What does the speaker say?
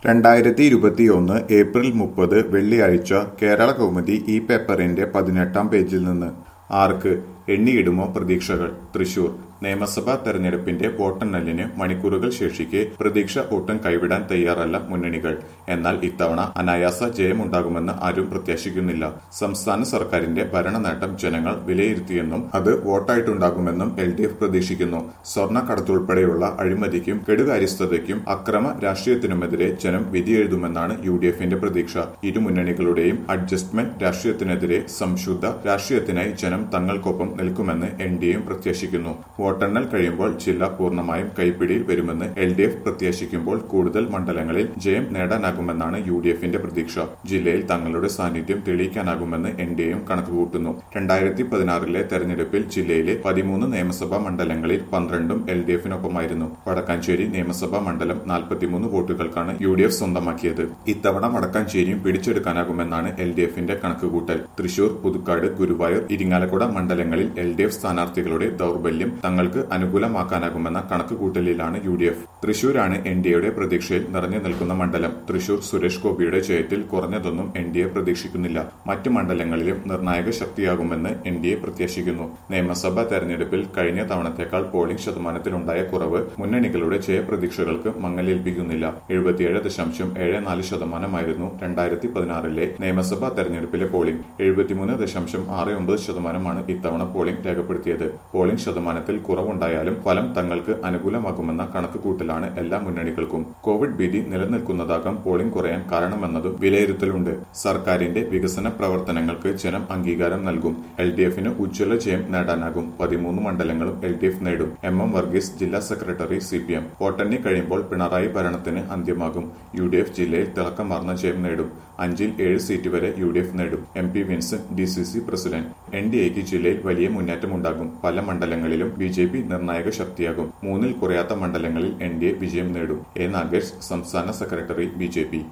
രണ്ടായിരത്തി ഇരുപത്തിയൊന്ന് ഏപ്രിൽ മുപ്പത് വെള്ളിയാഴ്ച കേരള കൗമുദി ഈ പേപ്പറിന്റെ പതിനെട്ടാം പേജിൽ നിന്ന് ആർക്ക് എണ്ണിയിടുമോ പ്രതീക്ഷകൾ തൃശൂർ നിയമസഭാ തെരഞ്ഞെടുപ്പിന്റെ വോട്ടെണ്ണലിന് മണിക്കൂറുകൾ ശേഷിക്കെ പ്രതീക്ഷ ഒട്ടും കൈവിടാൻ തയ്യാറല്ല മുന്നണികൾ എന്നാൽ ഇത്തവണ അനായാസ ജയമുണ്ടാകുമെന്ന് ആരും പ്രത്യാശിക്കുന്നില്ല സംസ്ഥാന സർക്കാരിന്റെ ഭരണനേട്ടം ജനങ്ങൾ വിലയിരുത്തിയെന്നും അത് വോട്ടായിട്ടുണ്ടാകുമെന്നും എൽ ഡി എഫ് പ്രതീക്ഷിക്കുന്നു സ്വർണ്ണ കടത്തുൾപ്പെടെയുള്ള അഴിമതിക്കും കെടുകാര്യസ്ഥതയ്ക്കും അക്രമ രാഷ്ട്രീയത്തിനുമെതിരെ ജനം വിധിയെഴുതുമെന്നാണ് യു ഡി എഫിന്റെ പ്രതീക്ഷ ഇരു മുന്നണികളുടെയും അഡ്ജസ്റ്റ്മെന്റ് രാഷ്ട്രീയത്തിനെതിരെ സംശുദ്ധ രാഷ്ട്രീയത്തിനായി ജനം തങ്ങൾക്കൊപ്പം നിൽക്കുമെന്ന് എൻ ഡി എയും പ്രത്യാശിക്കുന്നു വോട്ടെണ്ണൽ കഴിയുമ്പോൾ ജില്ല പൂർണ്ണമായും കൈപ്പിടിയിൽ വരുമെന്ന് എൽ ഡി എഫ് പ്രത്യാശിക്കുമ്പോൾ കൂടുതൽ മണ്ഡലങ്ങളിൽ ജയം നേടാനാകുമെന്നാണ് യു ഡി എഫിന്റെ പ്രതീക്ഷ ജില്ലയിൽ തങ്ങളുടെ സാന്നിധ്യം തെളിയിക്കാനാകുമെന്ന് എൻ ഡി എയും കണക്കുകൂട്ടുന്നു രണ്ടായിരത്തി പതിനാറിലെ തെരഞ്ഞെടുപ്പിൽ ജില്ലയിലെ പതിമൂന്ന് നിയമസഭാ മണ്ഡലങ്ങളിൽ പന്ത്രണ്ടും എൽ ഡി എഫിനൊപ്പമായിരുന്നു വടക്കാഞ്ചേരി നിയമസഭാ മണ്ഡലം നാൽപ്പത്തിമൂന്ന് വോട്ടുകൾക്കാണ് യു ഡി എഫ് സ്വന്തമാക്കിയത് ഇത്തവണ വടക്കാഞ്ചേരിയും പിടിച്ചെടുക്കാനാകുമെന്നാണ് എൽ ഡി എഫിന്റെ കണക്കുകൂട്ടൽ തൃശൂർ പുതുക്കാട് ഗുരുവായൂർ ഇരിങ്ങാലക്കുട മണ്ഡലങ്ങളിൽ എൽ ഡി എഫ് സ്ഥാനാർത്ഥികളുടെ ദൌർബല്യം തങ്ങൾക്ക് അനുകൂലമാക്കാനാകുമെന്ന കണക്കുകൂട്ടലിലാണ് യു ഡി എഫ് തൃശൂരാണ് എൻ ഡി എയുടെ പ്രതീക്ഷയിൽ നിറഞ്ഞു നിൽക്കുന്ന മണ്ഡലം തൃശൂർ സുരേഷ് ഗോപിയുടെ ജയത്തിൽ കുറഞ്ഞതൊന്നും എൻ ഡി എ പ്രതീക്ഷിക്കുന്നില്ല മറ്റു മണ്ഡലങ്ങളിലും നിർണായക ശക്തിയാകുമെന്ന് എൻ ഡി എ പ്രത്യാശിക്കുന്നു നിയമസഭാ തെരഞ്ഞെടുപ്പിൽ കഴിഞ്ഞ തവണത്തേക്കാൾ പോളിംഗ് ശതമാനത്തിലുണ്ടായ കുറവ് മുന്നണികളുടെ ജയപ്രതീക്ഷകൾക്ക് മങ്ങലേൽപ്പിക്കുന്നില്ല എഴുപത്തിയേഴ് ദശാംശം ഏഴ് നാല് ശതമാനമായിരുന്നു രണ്ടായിരത്തി പതിനാറിലെ നിയമസഭാ തെരഞ്ഞെടുപ്പിലെ പോളിംഗ് എഴുപത്തിമൂന്ന് ദശാംശം ആറ് ഒമ്പത് ശതമാനമാണ് ഇത്തവണ പോളിംഗ് രേഖപ്പെടുത്തിയത് പോളിംഗ് ശതമാനത്തിൽ കുറവുണ്ടായാലും ഫലം തങ്ങൾക്ക് അനുകൂലമാകുമെന്ന കണക്കുകൂട്ടലാണ് എല്ലാ മുന്നണികൾക്കും കോവിഡ് ഭീതി നിലനിൽക്കുന്നതാകാം പോളിംഗ് കുറയാൻ കാരണമെന്നതും വിലയിരുത്തലുണ്ട് സർക്കാരിന്റെ വികസന പ്രവർത്തനങ്ങൾക്ക് ജനം അംഗീകാരം നൽകും എൽ ഡി എഫിന് ഉജ്ജ്വല ജയം നേടാനാകും പതിമൂന്ന് മണ്ഡലങ്ങളും എൽ ഡി എഫ് നേടും എം എം വർഗീസ് ജില്ലാ സെക്രട്ടറി സി പി എം വോട്ടെണ്ണി കഴിയുമ്പോൾ പിണറായി ഭരണത്തിന് അന്ത്യമാകും യു ഡി എഫ് ജില്ലയിൽ തിളക്കമാർന്ന ജയം നേടും അഞ്ചിൽ ഏഴ് സീറ്റ് വരെ യു ഡി എഫ് നേടും M P Vincent D C C president N D എക്ക് ജില്ലയിൽ വലിയ മുന്നേറ്റമുണ്ടാകും പല മണ്ഡലങ്ങളിലും ബി ജെ പി നിർണായക ശക്തിയാകും മൂന്നിൽ കുറയാത്ത മണ്ഡലങ്ങളിൽ എൻ ഡി എ വിജയം നേടും എ നാഗേഷ് സംസ്ഥാന സെക്രട്ടറി ബി ജെ പി